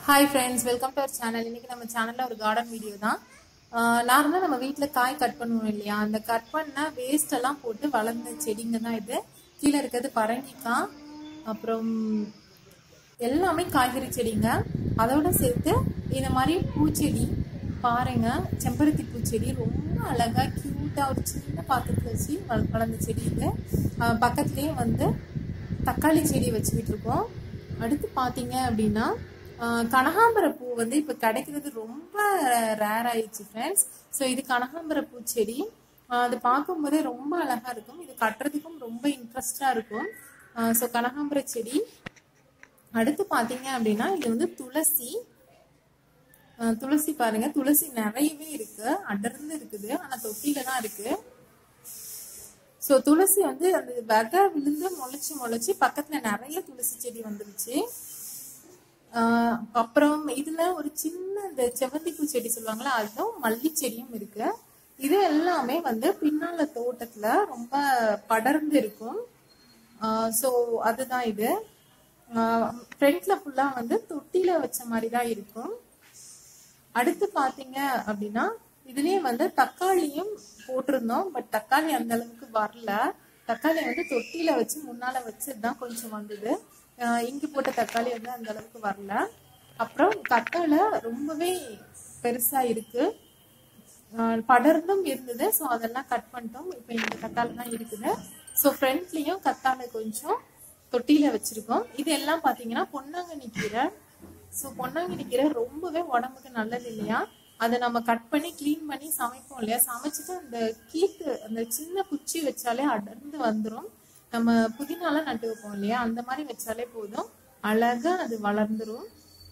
hi friends welcome to our channel இன்னைக்கு நம்ம சேனல்ல ஒரு கார்டன் வீடியோ தான் நார்மலாக நம்ம வீட்டில் காய் கட் பண்ணுவோம் இல்லையா அந்த கட் பண்ண வேஸ்ட் எல்லாம் போட்டு வளர்ந்த செடிங்க தான் இது கீழே இருக்கிறது பரங்கிக்காய் அப்புறம் எல்லாமே காய்கறி செடிங்க அதோட சேர்த்து இந்த மாதிரி பூச்செடி பாருங்க செம்பருத்தி பூச்செடி ரொம்ப அழகா கியூட்டா ஒரு சின்ன பாத்திரத்தில் வச்சு வள- வளர்ந்த செடி இது அஹ் பக்கத்துலயே வந்து தக்காளி செடி வச்சுக்கிட்டு இருக்கோம் அடுத்து பார்த்தீங்க அப்படின்னா ஆஹ் கனகாம்பர பூ வந்து இப்போ கிடைக்கிறது ரொம்ப ரேர் ஆயிடுச்சு ஃப்ரெண்ட்ஸ் ஸோ இது கனகாம்பர பூச்செடி ஆஹ் அது பார்க்கும்போதே ரொம்ப அழகா இருக்கும் இது கட்டுறதுக்கும் ரொம்ப இன்ட்ரெஸ்டா இருக்கும் ஸோ கனகாம்பர செடி அடுத்து பார்த்தீங்க அப்படின்னா இது வந்து துளசி ஆஹ் துளசி பாருங்க துளசி நிறையவே இருக்கு அடர்ந்து இருக்குது ஆனா தொட்டில தான் இருக்கு ஸோ துளசி வந்து அந்த விதை விழுந்து முளைச்சு முளைச்சு பக்கத்துல நிறைய துளசி செடி வந்துருச்சு ஆஹ் அப்புறம் இதுல ஒரு சின்ன இந்த செவந்தி பூ செடி சொல்லுவாங்களா அதுவும் மல்லி செடியும் இருக்கு இது எல்லாமே வந்து பின்னால தோட்டத்துல ரொம்ப படர்ந்து இருக்கும் ஸோ அதுதான் இது ஃப்ரண்ட்ல ஃபுல்லா வந்து தொட்டில வச்ச மாதிரி தான் இருக்கும் அடுத்து பாத்தீங்க அப்படின்னா இதுலயே வந்து தக்காளியும் போட்டிருந்தோம் பட் தக்காளி அந்த அளவுக்கு வரல தக்காளி வந்து தொட்டியில வச்சு முன்னால வச்சதுதான் கொஞ்சம் வந்தது ஆஹ் இங்க போட்ட தக்காளி வந்து அந்த அளவுக்கு வரல அப்புறம் கத்தாழை ரொம்பவே பெருசா இருக்கு ஆஹ் படர்ந்தும் இருந்தது ஸோ அதெல்லாம் கட் பண்ணிட்டோம் இப்போ இந்த கத்தாழை தான் இருக்குது ஸோ ஃப்ரண்ட்லயும் கத்தாழை கொஞ்சம் தொட்டியில வச்சிருக்கோம் இது எல்லாம் பாத்தீங்கன்னா பொன்னாங்கண்ணி கீரை ஸோ பொன்னாங்கண்ணி கீரை ரொம்பவே உடம்புக்கு நல்லது இல்லையா அதை நம்ம கட் பண்ணி க்ளீன் பண்ணி சமைப்போம் இல்லையா சமைச்சிட்டு அந்த கீத்து அந்த சின்ன குச்சி வச்சாலே அடர்ந்து வந்துடும் நம்ம புதினாலாம் நட்டு வைப்போம் இல்லையா அந்த மாதிரி வச்சாலே போதும் அழகா அது வளர்ந்துரும்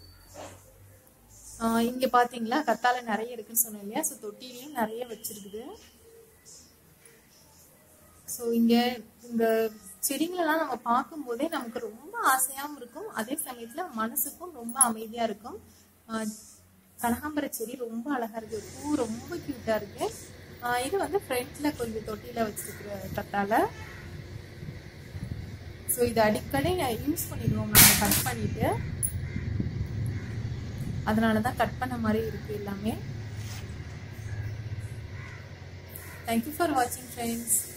ஆஹ் இங்க பாத்தீங்களா கத்தாழை நிறைய இருக்குன்னு சொன்னேன் இல்லையா ஸோ தொட்டிலையும் நிறைய வச்சிருக்குது ஸோ இங்க இந்த செடிங்களெல்லாம் நம்ம பார்க்கும்போதே நமக்கு ரொம்ப ஆசையாவும் இருக்கும் அதே சமயத்துல மனசுக்கும் ரொம்ப அமைதியா இருக்கும் ஆஹ் கனகாம்பர செடி ரொம்ப அழகா இருக்கு பூ ரொம்ப கியூட்டா இருக்கு ஆஹ் இது வந்து ஃப்ரண்ட்ல கொஞ்சம் தொட்டியில வச்சிருக்கிற கத்தாழை ஸோ இது அடிக்கடி யூஸ் பண்ணிடுவோம் நம்ம கட் பண்ணிட்டு அதனால தான் கட் பண்ண மாதிரி இருக்கு எல்லாமே தேங்க்யூ ஃபார் வாட்சிங் ஃப்ரெண்ட்ஸ்